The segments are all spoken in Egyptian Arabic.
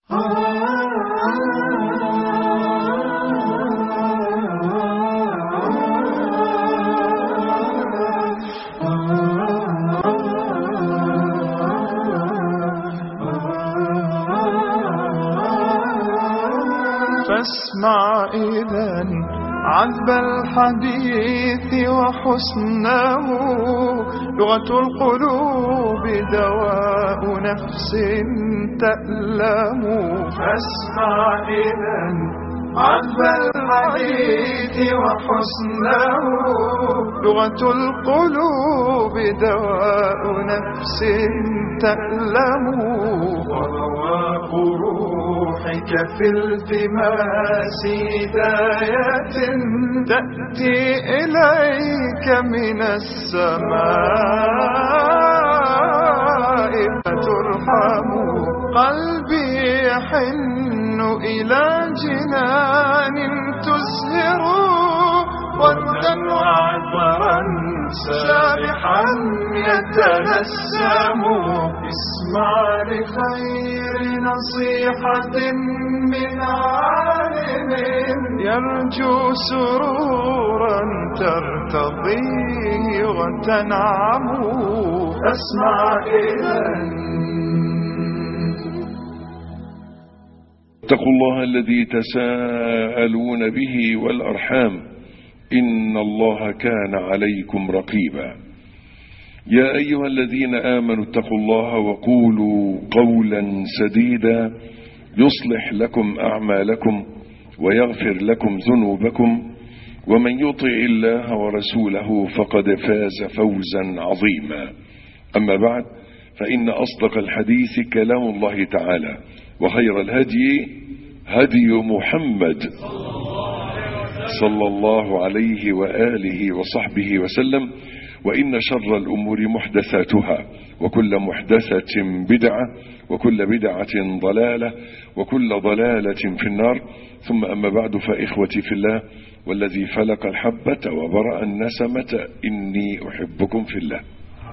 فاسمع إذا عذب الحديث وحسنه لغة القلوب دواء نفس تألم فاسمع إذا عذب الحديث وحسنه لغة القلوب دواء نفس تألم ورواق روحك في التماس هداية تأتي إليك من السماء فترحم قلبي يحن إلى جنان تزهر وردا وعطرا سابحا يتنسم اسمع لخير نصيحة من عالم يرجو سرورا ترتضيه وتنعم اسمع إذا اتقوا الله الذي تساءلون به والأرحام إن الله كان عليكم رقيبا يا أيها الذين آمنوا اتقوا الله وقولوا قولا سديدا يصلح لكم أعمالكم ويغفر لكم ذنوبكم ومن يطع الله ورسوله فقد فاز فوزا عظيما أما بعد فإن أصدق الحديث كلام الله تعالى وخير الهدي هدي محمد صلى الله عليه وآله وصحبه وسلم وإن شر الأمور محدثاتها وكل محدثة بدعة وكل بدعة ضلالة وكل ضلالة في النار ثم أما بعد فإخوتي في الله والذي فلق الحبة وبرأ النسمة إني أحبكم في الله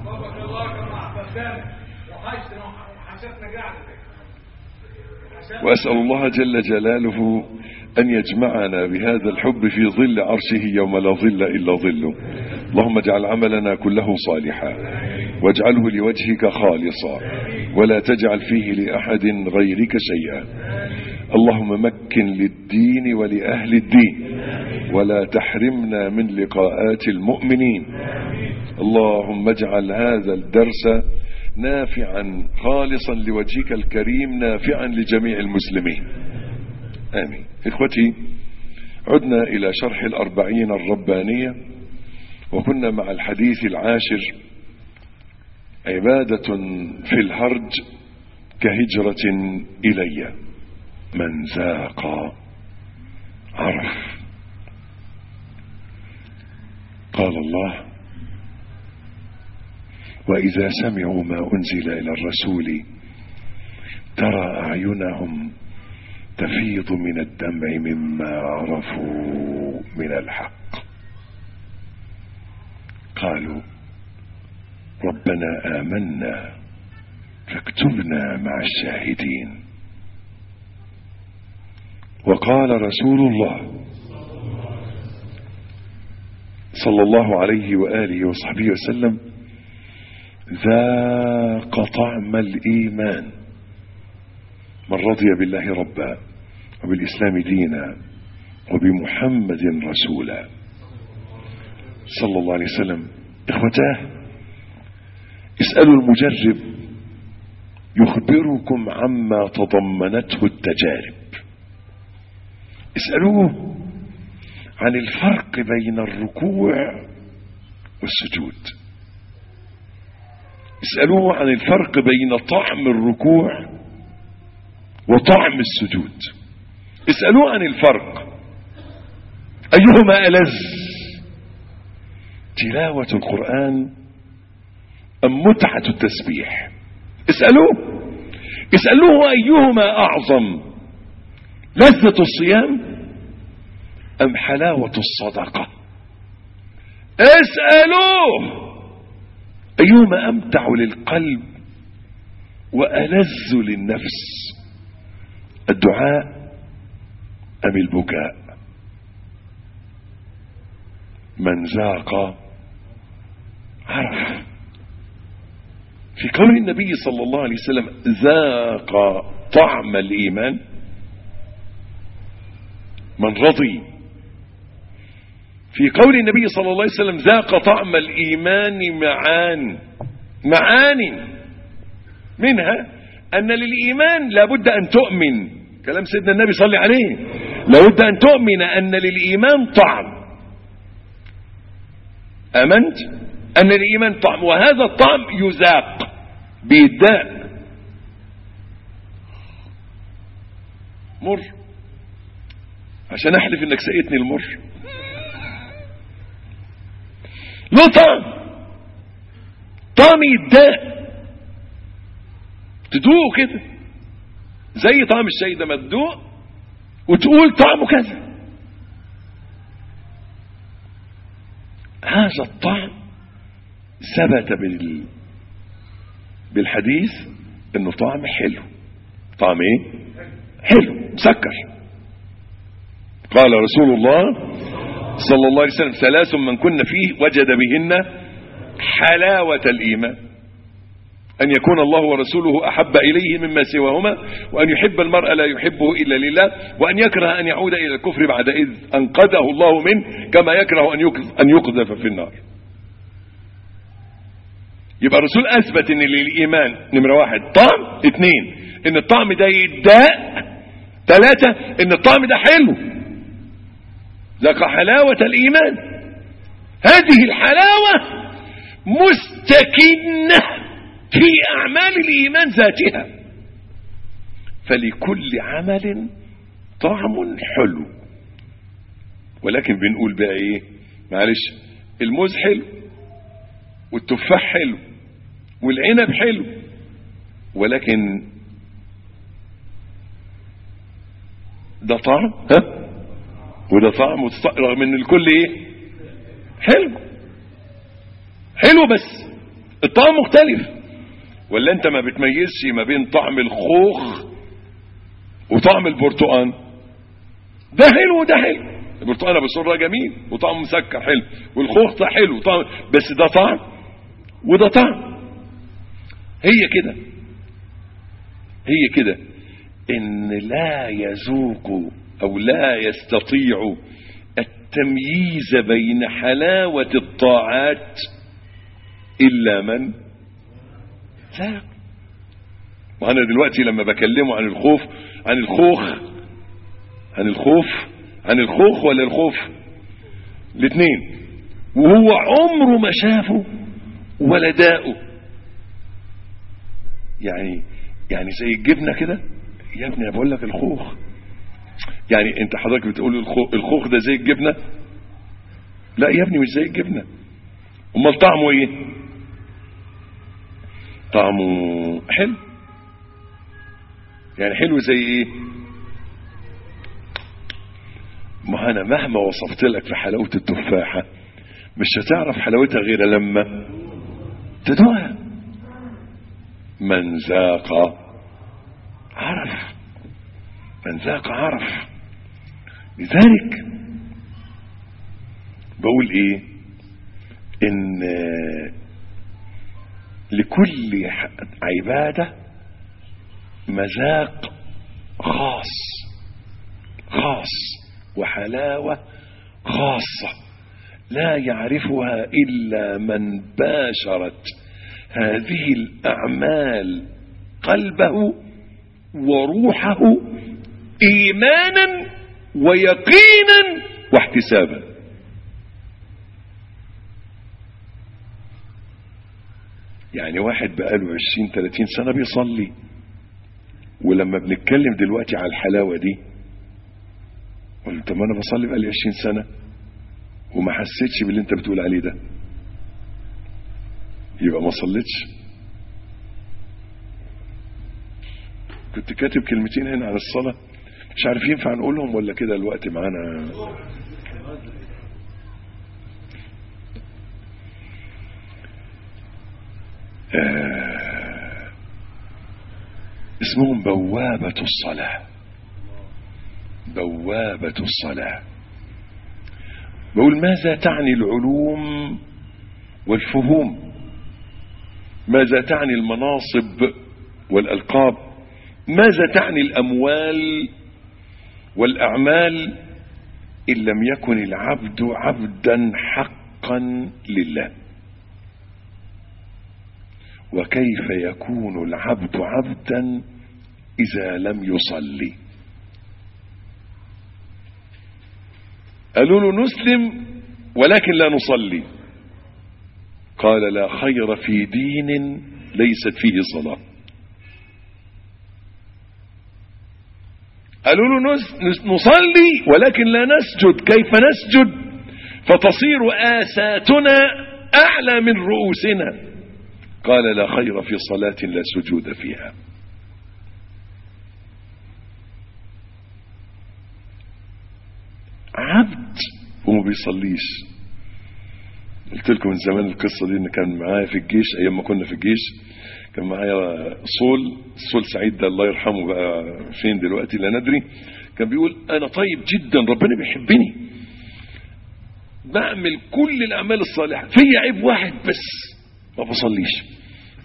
وأسأل الله جل جلاله أن يجمعنا بهذا الحب في ظل عرشه يوم لا ظل إلا ظله اللهم اجعل عملنا كله صالحا واجعله لوجهك خالصا ولا تجعل فيه لأحد غيرك شيئا اللهم مكن للدين ولأهل الدين ولا تحرمنا من لقاءات المؤمنين اللهم اجعل هذا الدرس نافعا خالصا لوجهك الكريم نافعا لجميع المسلمين آمين إخوتي عدنا إلى شرح الأربعين الربانية وكنا مع الحديث العاشر عبادة في الهرج كهجرة إلي من ذاق عرف قال الله وإذا سمعوا ما أنزل إلى الرسول ترى أعينهم تفيض من الدمع مما عرفوا من الحق قالوا ربنا آمنا فاكتبنا مع الشاهدين وقال رسول الله صلى الله عليه وآله وصحبه وسلم ذاق طعم الإيمان من رضي بالله ربا وبالإسلام دينا وبمحمد رسولا صلى الله عليه وسلم إخوتاه اسألوا المجرب يخبركم عما تضمنته التجارب اسألوه عن الفرق بين الركوع والسجود اسألوه عن الفرق بين طعم الركوع وطعم السجود اسألوه عن الفرق أيهما ألذ تلاوة القرآن أم متعة التسبيح اسألوه اسألوه أيهما أعظم لذة الصيام أم حلاوة الصدقة اسألوه أيهما أمتع للقلب وألذ للنفس الدعاء أم البكاء من ذاق عرف في قول النبي صلى الله عليه وسلم ذاق طعم الإيمان من رضي في قول النبي صلى الله عليه وسلم ذاق طعم الإيمان معان معان منها أن للإيمان لابد أن تؤمن كلام سيدنا النبي صلى عليه لابد أن تؤمن أن للإيمان طعم أمنت أن للإيمان طعم وهذا الطعم يذاق بيداء مر عشان أحلف إنك سقيتني المر له طعم طعم يداء تدوق كده زي طعم الشاي ده ما تدوق وتقول طعمه كذا هذا الطعم ثبت بال بالحديث انه طعم حلو طعم ايه حلو مسكر قال رسول الله صلى الله عليه وسلم ثلاث من كن فيه وجد بهن حلاوة الإيمان أن يكون الله ورسوله أحب إليه مما سواهما وأن يحب المرء لا يحبه إلا لله وأن يكره أن يعود إلى الكفر بعد إذ أنقذه الله منه كما يكره أن أن يقذف في النار يبقى الرسول أثبت أن للإيمان نمرة واحد طعم اثنين أن الطعم ده يداء ثلاثة أن الطعم ده حلو ذاق حلاوة الإيمان هذه الحلاوة مستكنة في أعمال الإيمان ذاتها فلكل عمل طعم حلو ولكن بنقول بقى ايه معلش الموز حلو والتفاح حلو والعنب حلو ولكن ده طعم ها وده طعم رغم ان الكل ايه حلو حلو بس الطعم مختلف ولا انت ما بتميزش ما بين طعم الخوخ وطعم البرتقان ده حلو وده حلو البرتقان بصورة جميل وطعم مسكر حلو والخوخ ده حلو طعم بس ده طعم وده طعم هي كده هي كده ان لا يذوق او لا يستطيع التمييز بين حلاوة الطاعات الا من ذاق وانا دلوقتي لما بكلمه عن الخوف عن الخوخ عن الخوف عن الخوخ ولا الخوف الاثنين وهو عمره ما شافه ولا داقه يعني يعني زي الجبنه كده يا ابني انا بقول لك الخوخ يعني انت حضرتك بتقول الخوخ, الخوخ ده زي الجبنه لا يا ابني مش زي الجبنه امال طعمه ايه طعمه حلو يعني حلو زي ايه ما انا مهما وصفت لك في حلاوه التفاحه مش هتعرف حلاوتها غير لما تدوقها من ذاق عرف من ذاق عرف لذلك بقول ايه ان لكل عبادة مذاق خاص خاص وحلاوة خاصة لا يعرفها إلا من باشرت هذه الأعمال قلبه وروحه إيمانا ويقينا واحتسابا يعني واحد بقاله عشرين تلاتين سنة بيصلي ولما بنتكلم دلوقتي على الحلاوة دي قلت طب ما انا بصلي بقالي عشرين سنة وما حسيتش باللي انت بتقول عليه ده يبقى ما صليتش كنت كاتب كلمتين هنا على الصلاة مش عارف ينفع نقولهم ولا كده الوقت معانا آه اسمهم بوابة الصلاة بوابة الصلاة بقول ماذا تعني العلوم والفهوم ماذا تعني المناصب والألقاب ماذا تعني الأموال والأعمال إن لم يكن العبد عبدا حقا لله وكيف يكون العبد عبدا إذا لم يصلي قالوا له نسلم ولكن لا نصلي قال لا خير في دين ليست فيه صلاة قالوا له نصلي ولكن لا نسجد كيف نسجد فتصير آساتنا أعلى من رؤوسنا قال لا خير في صلاة لا سجود فيها عبد وما بيصليش قلت لكم من زمان القصة دي ان كان معايا في الجيش ايام ما كنا في الجيش كان معايا صول صول سعيد ده الله يرحمه بقى فين دلوقتي لا ندري كان بيقول انا طيب جدا ربنا بيحبني بعمل كل الاعمال الصالحة في عيب واحد بس ما بصليش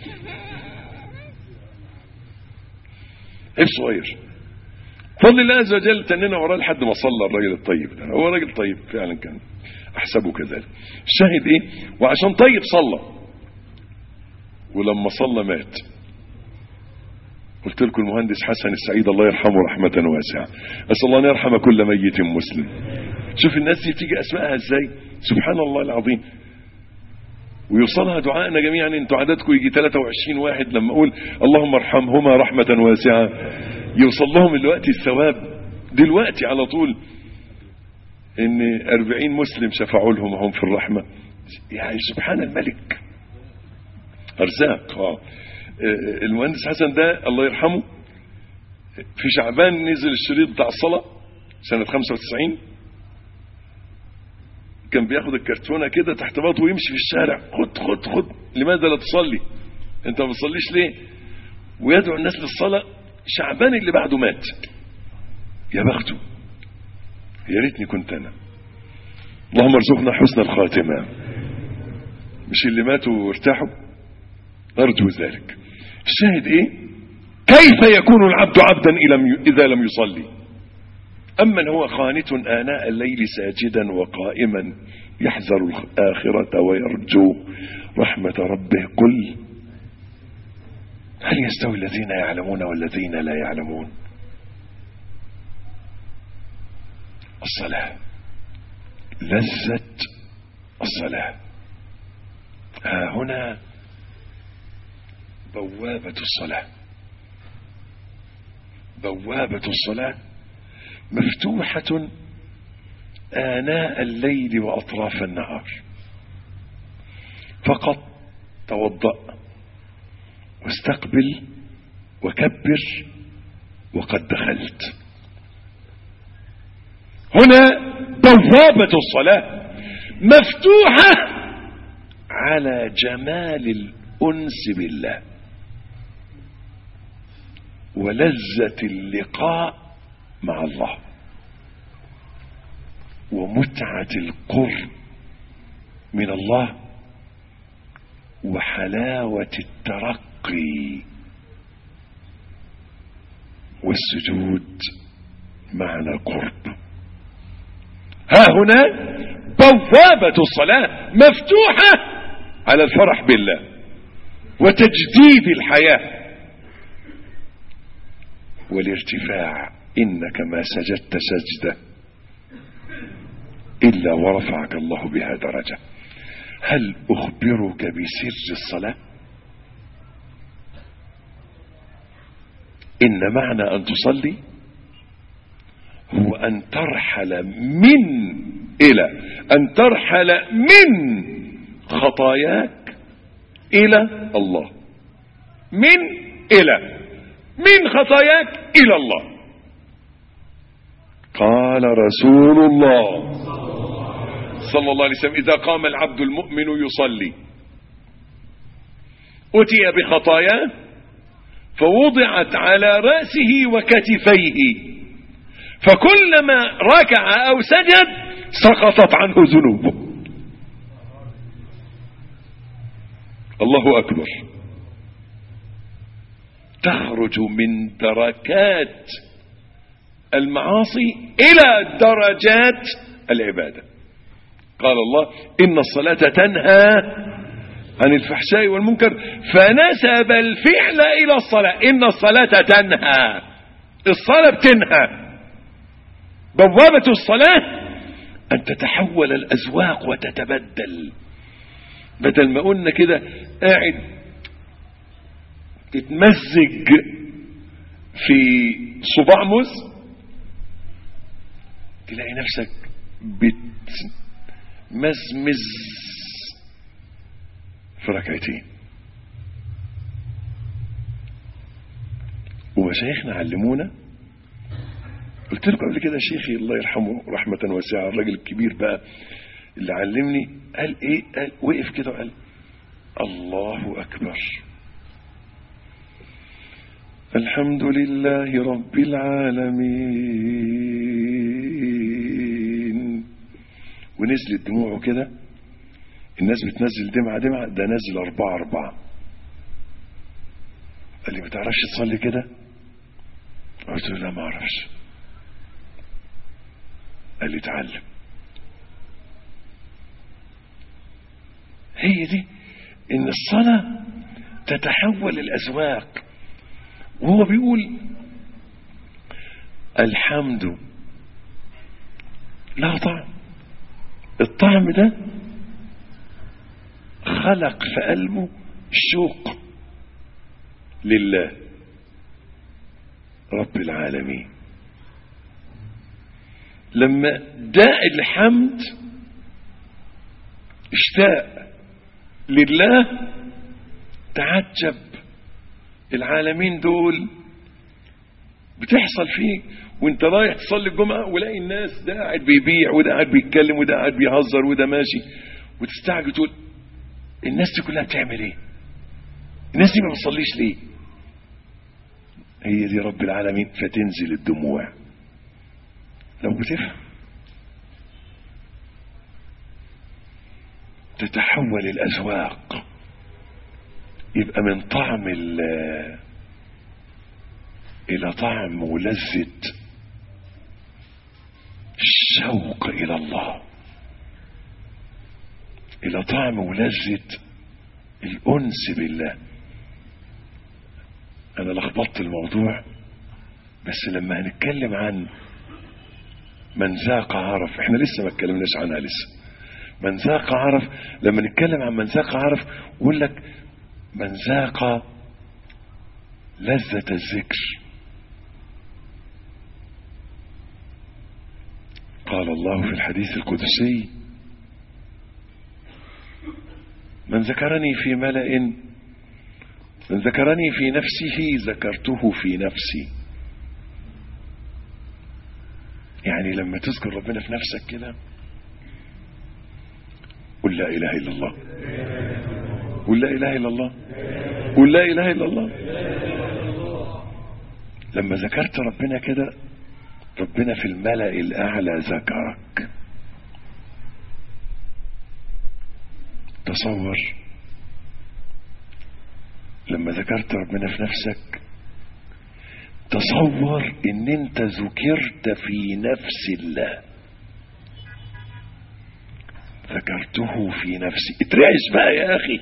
عيب صغير فضل الله عز وجل تننا وراه لحد ما صلى الراجل الطيب ده هو راجل طيب فعلا كان احسبه كذلك الشاهد ايه وعشان طيب صلى ولما صلى مات قلت لكم المهندس حسن السعيد الله يرحمه رحمة واسعة أسأل الله أن يرحم كل ميت مسلم شوف الناس دي تيجي أسمائها ازاي سبحان الله العظيم ويوصلها دعائنا جميعا انتوا عددكم يجي 23 واحد لما اقول اللهم ارحمهما رحمة واسعة يوصل لهم دلوقتي الثواب دلوقتي على طول ان 40 مسلم شفعوا لهم هم في الرحمة يعني سبحان الملك ارزاق اه المهندس حسن ده الله يرحمه في شعبان نزل الشريط بتاع الصلاة سنة 95 كان بياخد الكرتونه كده تحت باطه ويمشي في الشارع خد خد خد لماذا لا تصلي انت ما بتصليش ليه ويدعو الناس للصلاه شعبان اللي بعده مات يا بخته يا ريتني كنت انا اللهم ارزقنا حسن الخاتمه مش اللي ماتوا وارتاحوا ارجو ذلك الشاهد ايه كيف يكون العبد عبدا اذا لم يصلي أمن هو قانت آناء الليل ساجدا وقائما يحذر الآخرة ويرجو رحمة ربه قل هل يستوي الذين يعلمون والذين لا يعلمون الصلاة لذة الصلاة ها هنا بوابة الصلاة بوابة الصلاة مفتوحة آناء الليل وأطراف النهار فقط توضأ واستقبل وكبر وقد دخلت هنا بوابة الصلاة مفتوحة على جمال الأنس بالله ولذة اللقاء مع الله ومتعة القرب من الله وحلاوة الترقي والسجود معنى القرب ها هنا بوابة الصلاة مفتوحة على الفرح بالله وتجديد الحياة والارتفاع إنك ما سجدت سجدة إلا ورفعك الله بها درجة هل أخبرك بسر الصلاة إن معنى أن تصلي هو أن ترحل من إلى أن ترحل من خطاياك إلى الله من إلى من خطاياك إلى الله قال رسول الله صلى الله عليه وسلم إذا قام العبد المؤمن يصلي أتي بخطاياه فوضعت على رأسه وكتفيه فكلما ركع أو سجد سقطت عنه ذنوبه الله أكبر تخرج من دركات المعاصي إلى درجات العبادة قال الله إن الصلاة تنهى عن الفحشاء والمنكر فنسب الفعل إلى الصلاة إن الصلاة تنهى الصلاة بتنهى بوابة الصلاة أن تتحول الأزواق وتتبدل بدل ما قلنا كده قاعد تتمزج في صباع موز تلاقي نفسك بتمزمز في ركعتين ومشايخنا علمونا قلت لكم قبل كده شيخي الله يرحمه رحمة واسعة الراجل الكبير بقى اللي علمني قال ايه قال وقف كده وقال الله اكبر الحمد لله رب العالمين ونزلت دموعه كده الناس بتنزل دمعة دمعة ده نزل أربعة أربعة قال لي ما تعرفش تصلي كده قلت له لا ما أعرفش قال لي اتعلم هي دي ان الصلاة تتحول الأذواق وهو بيقول الحمد لا طعم الطعم ده خلق في قلبه شوق لله رب العالمين لما داء الحمد اشتاق لله تعجب العالمين دول بتحصل فيك وانت رايح تصلي الجمعة ولاقي الناس ده قاعد بيبيع وده قاعد بيتكلم وده قاعد بيهزر وده ماشي وتستعجب تقول الناس دي كلها بتعمل ايه الناس دي ما بتصليش ليه هي دي رب العالمين فتنزل الدموع لو بتفهم تتحول الأذواق يبقى من طعم إلى طعم ولذة الشوق إلى الله إلى طعم ولذة الأنس بالله أنا لخبطت الموضوع بس لما هنتكلم عن من ذاق عرف احنا لسه ما اتكلمناش عنها لسه من ذاق عرف لما نتكلم عن من ذاق عرف يقول لك من ذاق لذة الذكر قال الله في الحديث القدسي من ذكرني في ملأ من ذكرني في نفسه ذكرته في نفسي يعني لما تذكر ربنا في نفسك كده قل لا إله إلا الله قل لا إله إلا الله قل لا إله إلا الله لما ذكرت ربنا كده ربنا في الملأ الأعلى ذكرك تصور لما ذكرت ربنا في نفسك تصور ان انت ذكرت في نفس الله ذكرته في نفسي اترعش بقى يا اخي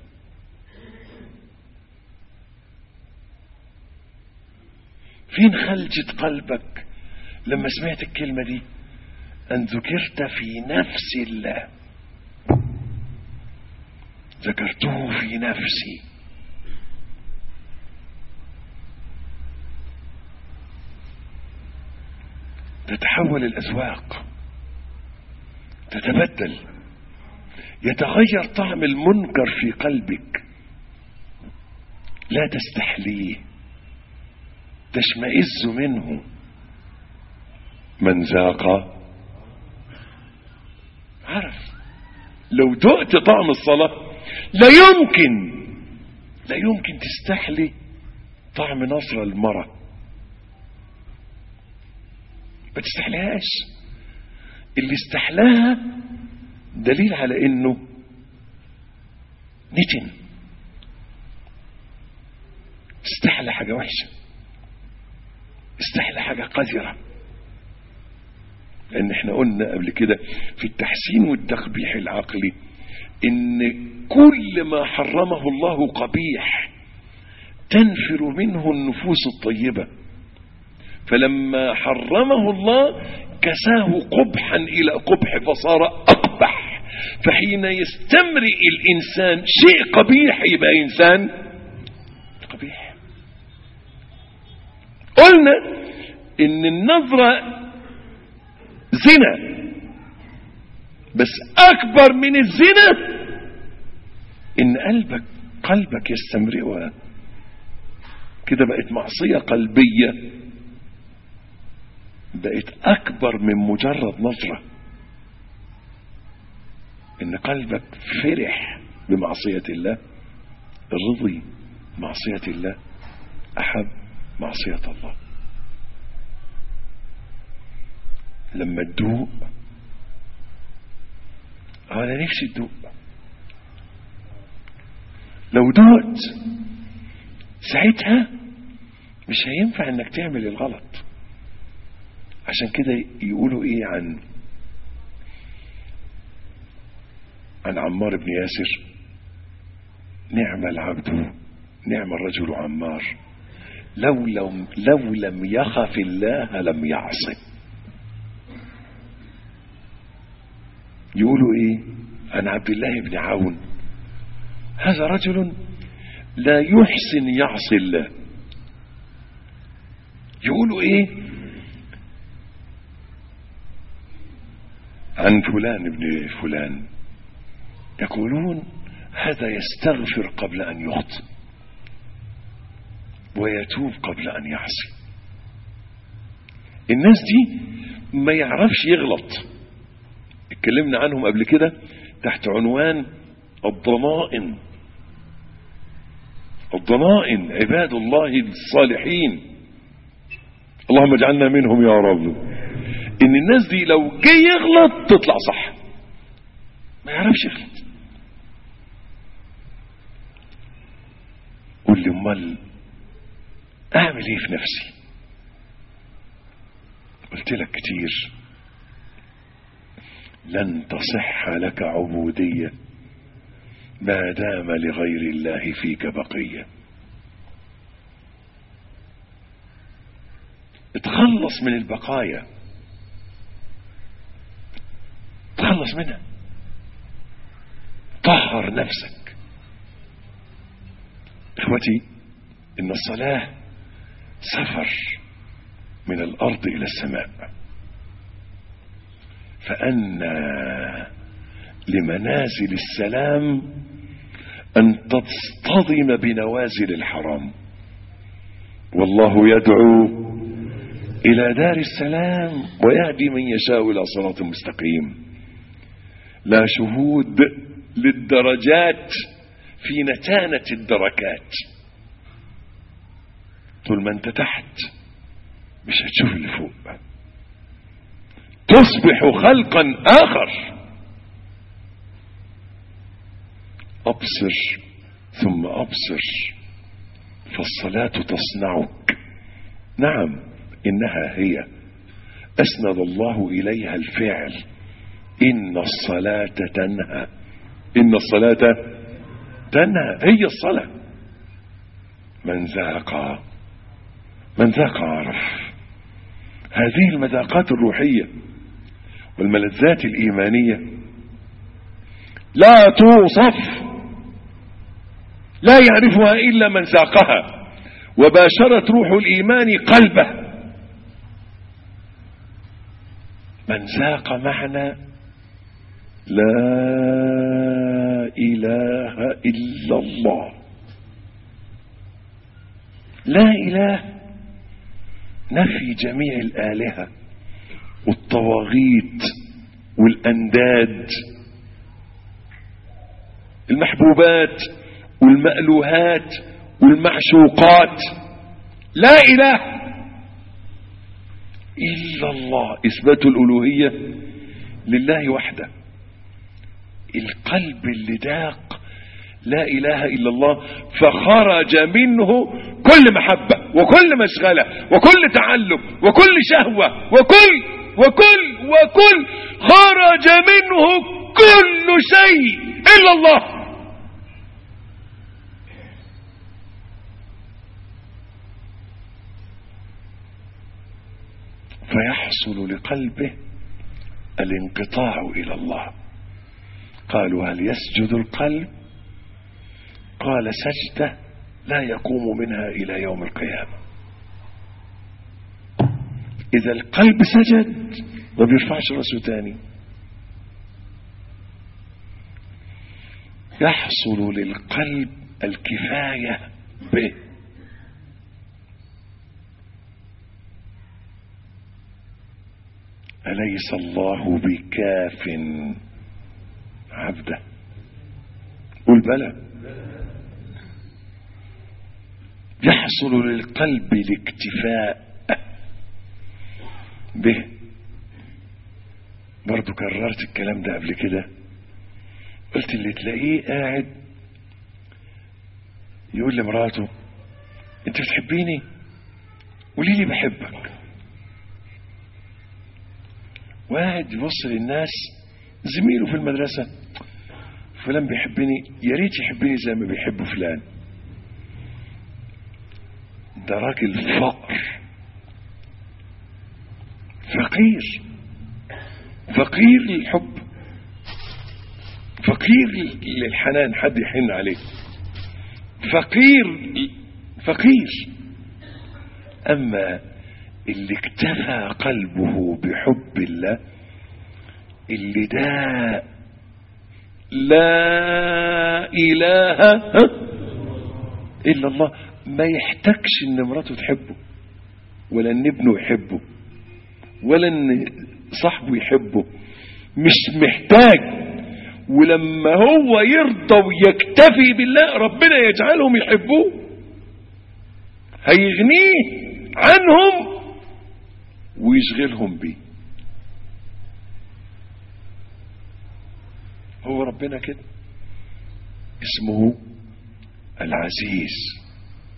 فين خلجة قلبك لما سمعت الكلمة دي ان ذكرت في نفس الله ذكرته في نفسي تتحول الأذواق تتبدل يتغير طعم المنكر في قلبك لا تستحليه تشمئز منه من ذاق عرف لو دقت طعم الصلاة لا يمكن لا يمكن تستحلي طعم نصر المرأة ما تستحلهاش اللي استحلاها دليل على انه نتن استحلى حاجة وحشة استحلى حاجة قذرة لان احنا قلنا قبل كده في التحسين والتقبيح العقلي ان كل ما حرمه الله قبيح تنفر منه النفوس الطيبة فلما حرمه الله كساه قبحا الى قبح فصار اقبح فحين يستمرئ الانسان شيء قبيح يبقى انسان قبيح قلنا ان النظرة زنا بس اكبر من الزنا ان قلبك قلبك يستمرئها كده بقت معصية قلبية بقت اكبر من مجرد نظرة ان قلبك فرح بمعصية الله رضي معصية الله احب معصية الله لما تدوق انا نفسي تدوق لو دقت ساعتها مش هينفع انك تعمل الغلط عشان كده يقولوا ايه عن عن عمار بن ياسر نعم العبد نعم الرجل عمار لو لم, لو لم يخف الله لم يعصم يقولوا ايه عن عبد الله بن عون هذا رجل لا يحسن يعصي الله يقولوا ايه عن فلان ابن فلان يقولون هذا يستغفر قبل ان يخطئ ويتوب قبل ان يعصي الناس دي ما يعرفش يغلط اتكلمنا عنهم قبل كده تحت عنوان الضمائن الضمائن عباد الله الصالحين اللهم اجعلنا منهم يا رب ان الناس دي لو جه يغلط تطلع صح ما يعرفش يغلط قول لي امال اعمل ايه في نفسي قلت لك كتير لن تصح لك عبودية ما دام لغير الله فيك بقية اتخلص من البقايا تخلص منها طهر نفسك اخوتي ان الصلاة سفر من الارض الى السماء فأن لمنازل السلام أن تصطدم بنوازل الحرام والله يدعو إلى دار السلام ويهدي من يشاء إلى صراط مستقيم لا شهود للدرجات في نتانة الدركات طول ما انت تحت مش هتشوف اللي فوق تصبح خلقا آخر أبصر ثم أبصر فالصلاة تصنعك نعم إنها هي أسند الله إليها الفعل إن الصلاة تنهى إن الصلاة تنهى هي الصلاة من ذاق من ذاق عرف هذه المذاقات الروحية والملذات الإيمانية لا توصف لا يعرفها إلا من ذاقها وباشرت روح الإيمان قلبه من ذاق معنى لا إله إلا الله لا إله نفي جميع الآلهة والطواغيت والأنداد المحبوبات والمألوهات والمعشوقات لا إله إلا الله إثبات الألوهية لله وحده القلب اللي داق لا إله إلا الله فخرج منه كل محبة وكل مشغلة وكل تعلق وكل شهوة وكل وكل وكل خرج منه كل شيء إلا الله فيحصل لقلبه الانقطاع إلى الله قالوا هل يسجد القلب قال سجدة لا يقوم منها إلى يوم القيامة إذا القلب سجد ما بيرفعش راسه تاني يحصل للقلب الكفاية به أليس الله بكاف عبده قل بلى يحصل للقلب الاكتفاء به برضو كررت الكلام ده قبل كده قلت اللي تلاقيه قاعد يقول لمراته انت بتحبيني قولي لي بحبك وقاعد يبص للناس زميله في المدرسة فلان بيحبني يا ريت يحبني زي ما بيحب فلان ده راجل فقر فقير فقير للحب فقير للحنان حد يحن عليه فقير فقير اما اللي اكتفى قلبه بحب الله اللي ده لا اله الا الله ما يحتاجش ان مراته تحبه ولا ان ابنه يحبه ولا ان صاحبه يحبه مش محتاج ولما هو يرضى ويكتفي بالله ربنا يجعلهم يحبوه هيغنيه عنهم ويشغلهم بيه هو ربنا كده اسمه العزيز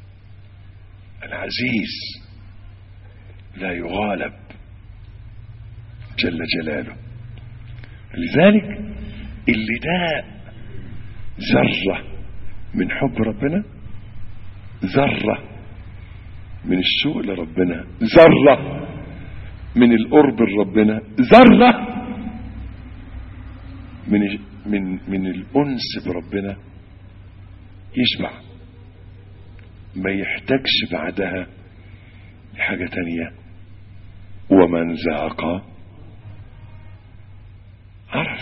العزيز لا يغالب جل جلاله لذلك اللي ده ذرة من حب ربنا ذرة من الشوق لربنا ذرة من القرب لربنا ذرة من من من الأنس بربنا يشبع ما يحتاجش بعدها حاجة تانية ومن ذاق عرف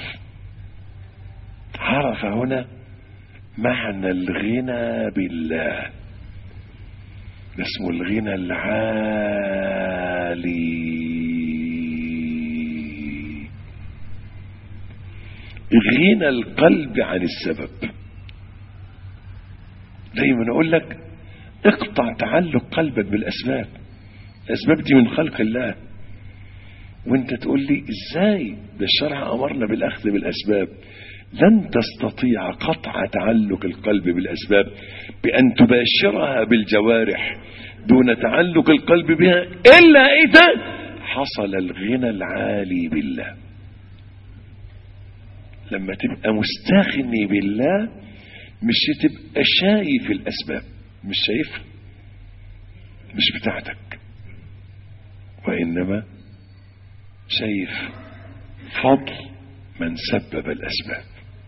عرف هنا معنى الغنى بالله ده اسمه الغنى العالي غنى القلب عن السبب دايما اقول لك اقطع تعلق قلبك بالاسباب الاسباب دي من خلق الله وانت تقول لي ازاي ده الشرع امرنا بالاخذ بالاسباب لن تستطيع قطع تعلق القلب بالاسباب بان تباشرها بالجوارح دون تعلق القلب بها الا اذا حصل الغنى العالي بالله لما تبقى مستغني بالله مش هتبقى شايف الاسباب مش شايفها مش بتاعتك وانما شايف فضل من سبب الاسباب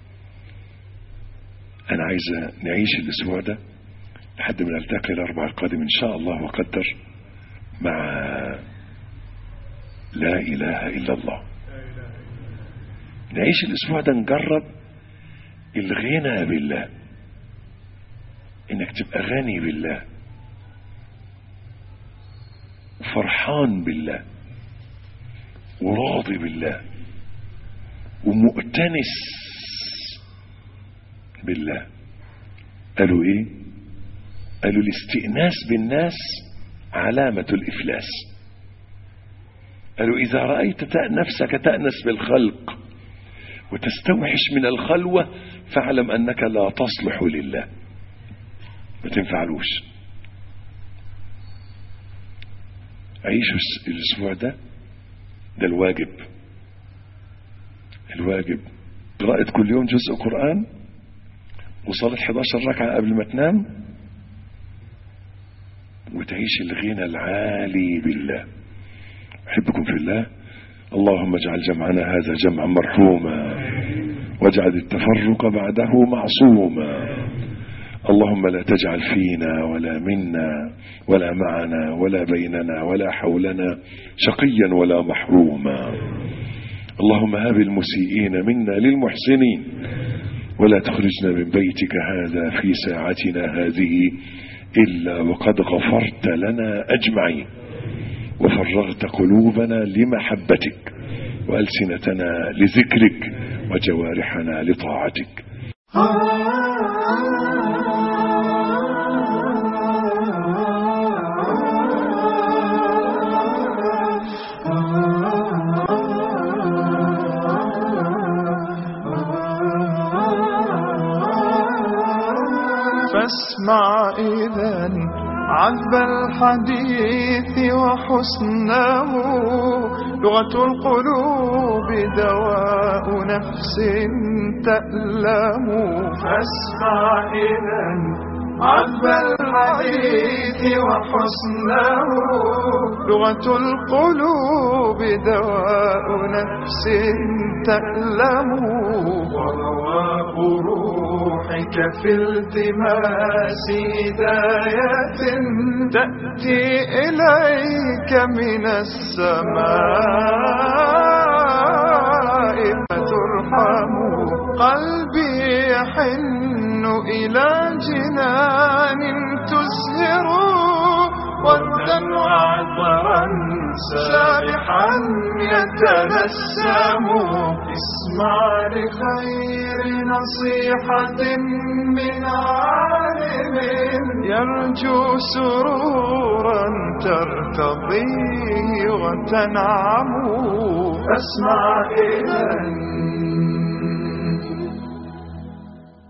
انا عايز نعيش الاسبوع ده لحد ما نلتقي الاربع القادم ان شاء الله وقدر مع لا اله الا الله نعيش الاسبوع ده نجرب الغنى بالله انك تبقى غني بالله وفرحان بالله وراضي بالله ومؤتنس بالله قالوا ايه قالوا الاستئناس بالناس علامة الافلاس قالوا إذا رأيت نفسك تأنس بالخلق وتستوحش من الخلوة فاعلم أنك لا تصلح لله ما تنفعلوش عيشوا الأسبوع ده ده الواجب الواجب قراءة كل يوم جزء قرآن وصلاة 11 ركعة قبل ما تنام وتعيش الغنى العالي بالله أحبكم في الله اللهم اجعل جمعنا هذا جمعا مرحوما واجعل التفرق بعده معصوما اللهم لا تجعل فينا ولا منا ولا معنا ولا بيننا ولا حولنا شقيا ولا محروما اللهم هب المسيئين منا للمحسنين ولا تخرجنا من بيتك هذا في ساعتنا هذه إلا وقد غفرت لنا أجمعين وفرغت قلوبنا لمحبتك وألسنتنا لذكرك وجوارحنا لطاعتك فاسمع إذا عذب الحديث وحسنه لغة القلوب دواء نفس تألم فاسمع إذا عذب الحديث وحسنه لغة القلوب دواء نفس تألم ورواء روحك في التماس هداية تأتي إليك من السماء فترحم قلبي يحن إلى جنان تزهر ودا وعطرا سابحا يتنسم اسمع لخير نصيحة من عالم يرجو سرورا ترتضيه وتنعم اسمع إذا